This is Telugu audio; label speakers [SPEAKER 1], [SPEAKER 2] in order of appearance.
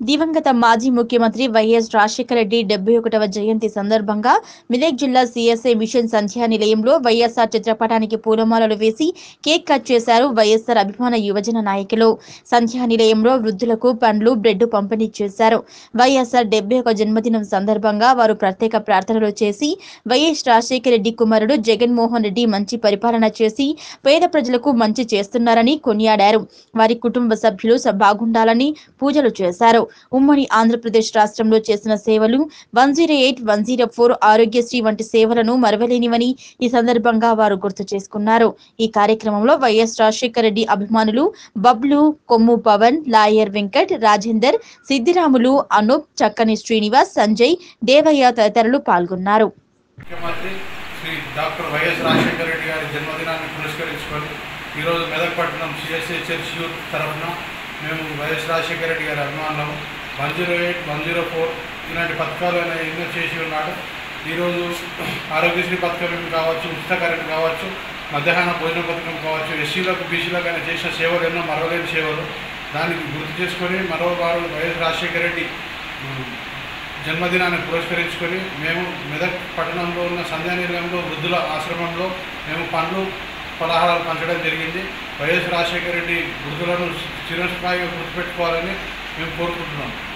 [SPEAKER 1] దివంగత మాజీ ముఖ్యమంత్రి వైఎస్ రాజశేఖర రెడ్డి డెబ్బై ఒకటవ జయంతి సందర్భంగా మెదక్ జిల్లా సిఎస్ఐ మిషన్ సంధ్యా నిలయంలో వైఎస్ఆర్ చిత్రపటానికి పూలమాలలు వేసి కేక్ కట్ చేశారు వైఎస్ఆర్ అభిమాన యువజన నాయకులు సంధ్యా నిలయంలో వృద్ధులకు పండ్లు బ్రెడ్ పంపిణీ చేశారు వైఎస్ఆర్ డెబ్బై ఒక జన్మదినం సందర్భంగా వారు ప్రత్యేక ప్రార్థనలు చేసి వైఎస్ రాజశేఖర రెడ్డి కుమారుడు జగన్మోహన్ రెడ్డి మంచి పరిపాలన చేసి పేద ప్రజలకు మంచి చేస్తున్నారని కొనియాడారు వారి కుటుంబ సభ్యులు స- బాగుండాలని పూజలు చేశారు ఉమ్మడి ఆంధ్రప్రదేశ్ రాష్ట్రంలో చేసిన సేవలు one zero eight one zero four Aarogyasri వంటి సేవలను మరవలేనివని ఈ సందర్భంగా వారు గుర్తు చేసుకున్నారు ఈ కార్యక్రమంలో వైఎస్ రాజశేఖర రెడ్డి అభిమానులు బబ్లు కొమ్ము పవన్ లాయర్ వెంకట్ రాజేందర్ సిద్దిరాములు అనూప్ చక్కని శ్రీనివాస్ సంజయ్ దేవయ్య తదితరులు పాల్గొన్నారు
[SPEAKER 2] ముఖ్యమంత్రి శ్రీ డాక్టర్ వైఎస్ రాజశేఖర రెడ్డి గారి జన్మదినాన్ని పురస్కరించుకొని ఈరోజు మెదక్ పట్టణం సిఎస్ఐ చర్చ్ యూత్ తరఫున మేము వైఎస్ రాజశేఖర రెడ్డి గారి అభిమానులం one zero eight one zero four ఇలాంటి పథకాలు ఆయన ఎన్నో చేసి ఉన్నాడు ఈరోజు ఆరోగ్యశ్రీ పథకం కావచ్చు ఉచిత కరెంట్ కావచ్చు మధ్యాహ్న భోజన పథకం కావచ్చు ఎస్సీలకు బీసీలకు ఆయన చేసిన సేవలు ఎన్నో మరవలేని సేవలు దానికి గుర్తు చేసుకొని మరో వారు వైఎస్ రాజశేఖర రెడ్డి ఉమ్, జన్మదినాన్ని పురస్కరించుకొని మేము మెదక్ పట్టణంలో ఉన్న సంధ్యా నిలయంలో వృద్ధుల ఆశ్రమంలో మేము పండ్లు పలహారాలు పంచడం జరిగింది వైఎస్ రాజశేఖర రెడ్డి వృద్ధులను చిరస్థాయిగా గుర్తుపెట్టుకోవాలని మేము కోరుకుంటున్నాం